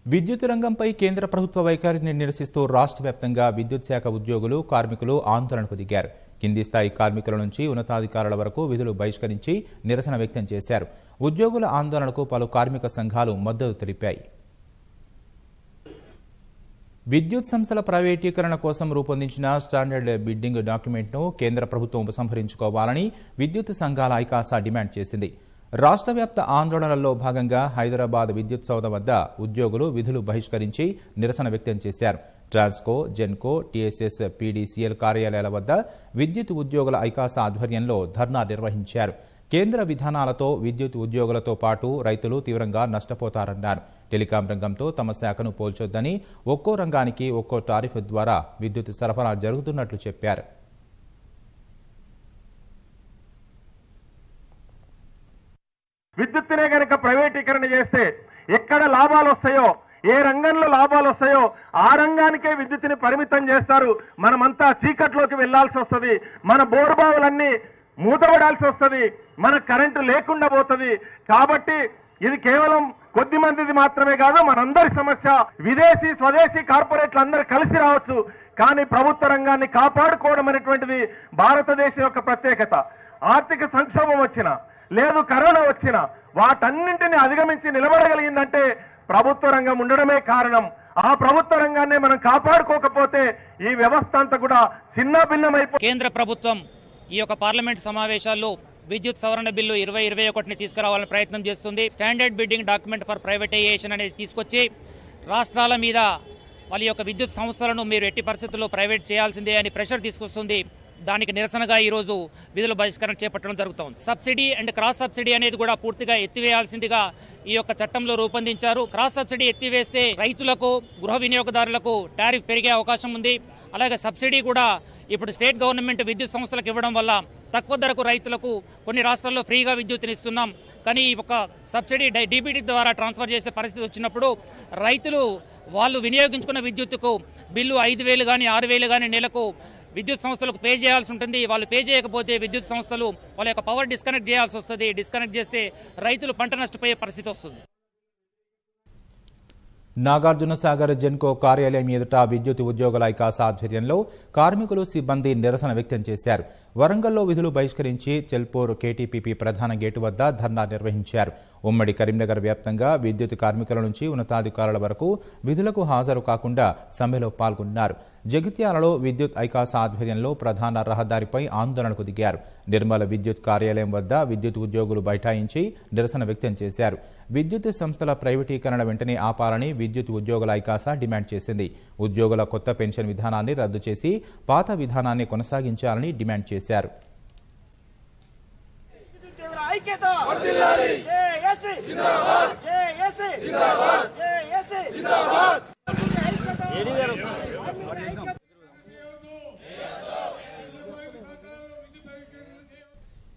విద్యుత్ రంగంపై కేంద్ర ప్రభుత్వ వైఖరిని నిరసిస్తూ రాష్ట్ర వ్యాప్తంగా విద్యుత్ శాఖ ఉద్యోగులు కార్మికులు ఆందోళనకు దిగారు కింది స్థాయి కార్మికుల నుంచి ఉన్నతాధికారుల వరకు విధులు బహిష్కరించి నిరసన వ్యక్తం చేశారు ఉద్యోగుల ఆందోళనకు పలు కార్మిక సంఘాలు మద్దతు తెలిపాయి విద్యుత్ సంస్థల ప్రైవేటీకరణ కోసం రూపొందించిన స్టాండర్డ్ బిడ్డింగ్ డాక్యుమెంట్ను కేంద్ర ప్రభుత్వం ఉపసంహరించుకోవాలని విద్యుత్ సంఘాల ఐకాసా డిమాండ్ చేసింది రాష్ట్ర వ్యాప్త ఆందోళనల్లో భాగంగా హైదరాబాద్ విద్యుత్ సౌధ వద్ద ఉద్యోగులు విధులు బహిష్కరించి నిరసన వ్యక్తం చేశారు ట్రాన్స్కో జెన్కో టీఎస్ఎస్ పీడీసీఎల్ కార్యాలయాల వద్ద విద్యుత్ ఉద్యోగుల ఐకాసా ఆధ్వర్యంలో ధర్నా నిర్వహించారు కేంద్ర విధానాలతో విద్యుత్ ఉద్యోగులతో పాటు రైతులు తీవ్రంగా నష్టపోతారన్నారు టెలికాం రంగంతో తమ శాఖను పోల్చొద్దని ఒక్కో రంగానికి ఒక్కో టారిఫ్ ద్వారా విద్యుత్ సరఫరా జరుగుతున్నట్లు చెప్పారు విద్యుత్తునే గనక ప్రైవేటీకరణ చేస్తే ఎక్కడ లాభాలు వస్తాయో ఏ రంగంలో లాభాలు వస్తాయో ఆ రంగానికే విద్యుత్తుని పరిమితం చేస్తారు మనమంతా చీకట్లోకి వెళ్లాల్సి వస్తుంది మన బోరుబావులన్నీ మూతపడాల్సి వస్తుంది మన కరెంటు లేకుండా పోతుంది కాబట్టి ఇది కేవలం కొద్ది మందిది మాత్రమే కాదు మనందరి సమస్య విదేశీ స్వదేశీ కార్పొరేట్లు అందరూ కలిసి రావచ్చు కానీ ప్రభుత్వ రంగాన్ని కాపాడుకోవడం అనేటువంటిది భారతదేశం యొక్క ప్రత్యేకత ఆర్థిక సంక్షోభం వచ్చిన లేదు కరోనా వచ్చిన వాటన్నింటిని అధిగమించి నిలబడగలిగిందంటే ప్రభుత్వ రంగం ఉండడమే కారణం ఆ ప్రభుత్వ రంగాన్ని మనం కాపాడుకోకపోతే ఈ వ్యవస్థ అంతా కూడా చిన్న భిన్నమైపో కేంద్ర ప్రభుత్వం ఈ యొక్క పార్లమెంట్ సమావేశాల్లో విద్యుత్ సవరణ బిల్లు ఇరవై ఇరవై ఒకటిని తీసుకురావాలని ప్రయత్నం చేస్తుంది standard bidding document for privatization అనేది తీసుకొచ్చి రాష్ట్రాల మీద వాళ్ళ యొక్క విద్యుత్ సంస్థలను మీరు ఎట్టి పరిస్థితుల్లో ప్రైవేట్ చేయాల్సిందే అని ప్రెషర్ తీసుకొస్తుంది దానికి నిరసనగా ఈరోజు విధుల బహిష్కరణ చేపట్టడం జరుగుతోంది సబ్సిడీ అండ్ క్రాస్ సబ్సిడీ అనేది కూడా పూర్తిగా ఎత్తివేయాల్సిందిగా ఈ యొక్క చట్టంలో రూపొందించారు క్రాస్ సబ్సిడీ ఎత్తివేస్తే రైతులకు గృహ వినియోగదారులకు టారిఫ్ పెరిగే అవకాశం ఉంది అలాగే సబ్సిడీ కూడా ఇప్పుడు స్టేట్ గవర్నమెంట్ విద్యుత్ సంస్థలకు ఇవ్వడం వల్ల తక్కువ ధరకు రైతులకు కొన్ని రాష్ట్రాల్లో ఫ్రీగా విద్యుత్తుని ఇస్తున్నాం కానీ ఈ ఒక సబ్సిడీ డీబీటీ ద్వారా ట్రాన్స్ఫర్ చేసే పరిస్థితి వచ్చినప్పుడు రైతులు వాళ్ళు వినియోగించుకున్న విద్యుత్తుకు బిల్లు ఐదు వేలు కానీ ఆరు వేలు కానీ నెలకు విద్యుత్ సంస్థలకు పే చేయాల్సి ఉంటుంది వాళ్ళు పే చేయకపోతే విద్యుత్ సంస్థలు వాళ్ళ యొక్క పవర్ డిస్కనెక్ట్ చేయాల్సి వస్తుంది డిస్కనెక్ట్ చేస్తే రైతులు పంట నష్టపోయే పరిస్థితి వస్తుంది నాగార్జున సాగర్ జెన్కో కార్యాలయం ఎదుట విద్యుత్ ఉద్యోగుల ఐకాస ఆధ్వర్యంలో కార్మికులు సిబ్బంది నిరసన వ్యక్తం చేశారు వరంగల్లో విధులు బహిష్కరించి చెల్పూర్ కేటీపీపీ ప్రధాన గేటు వద్ద ధర్నా నిర్వహించారు ఉమ్మడి కరీంనగర్ వ్యాప్తంగా విద్యుత్ కార్మికుల నుంచి ఉన్నతాధికారుల వరకు విధులకు హాజరు కాకుండా సమ్మెలో పాల్గొన్నారు జగిత్యాలలో విద్యుత్ ఐకాస ఆధ్వర్యంలో ప్రధాన రహదారిపై ఆందోళనకు దిగారు నిర్మల విద్యుత్ కార్యాలయం వద్ద విద్యుత్ ఉద్యోగులు బైఠాయించి నిరసన వ్యక్తం చేశారు విద్యుత్ సంస్థల ప్రైవేటీకరణ వెంటనే ఆపాలని విద్యుత్ ఉద్యోగుల ఐకాస డిమాండ్ చేసింది ఉద్యోగుల కొత్త పెన్షన్ విధానాన్ని రద్దు చేసి పాత విధానాన్ని కొనసాగించాలని డిమాండ్ చేశారు తీవ్ర ఐక్యత జేఏసీ జిందాబాద్ జేఏసీ జిందాబాద్ జేఏసీ జిందాబాద్ ఐక్యత